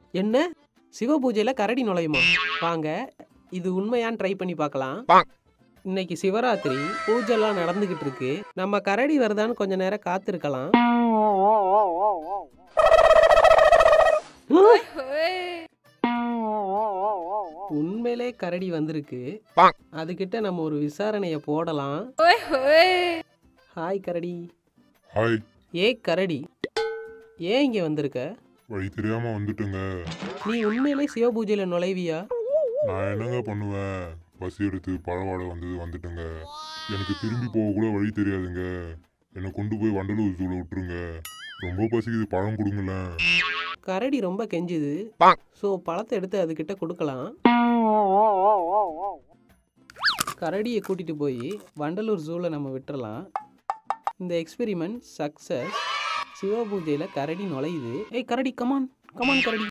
என்ன சிவ பூஜையில கரடி நுழையுமா வாங்க இது உண்மையான்னு ட்ரை பண்ணி பார்க்கலாம் இன்னைக்கு சிவராத்திரி பூஜைலாம் நடந்துகிட்டு இருக்கு நம்ம கரடி வருதான்னு கொஞ்ச நேரம் காத்திருக்கலாம் உண்மையிலே கரடி வந்திருக்கு அதுகிட்ட நம்ம ஒரு விசாரணைய போடலாம் ஹாய் கரடி ஹாய் ஏ கரடி ஏன் இங்க வந்திருக்க வழி தெரியாம வந்துட்டுங்க நீ உண்மையிலே சிவ பூஜையில நுழைவியா நான் என்னங்க பண்ணுவேன் பஸ் எடுத்து பழவாடை வந்தது வந்துட்டுங்க எனக்கு திரும்பி போக கூட வழி தெரியாதுங்க என்னை கொண்டு போய் வண்டலூர் ஜூல விட்டுருங்க ரொம்ப பசிக்குது பழம் கொடுங்களேன் கரடி ரொம்ப கெஞ்சுது ஸோ பழத்தை எடுத்து அதுகிட்ட கொடுக்கலாம் கரடியை கூட்டிட்டு போய் வண்டலூர் ஜூவில் நம்ம விட்டுறலாம் இந்த எக்ஸ்பெரிமெண்ட் சக்ஸஸ் சிவ பூஜையில் கரடி நுழையுது ஏய் கரடி கமான் கமான் கரடி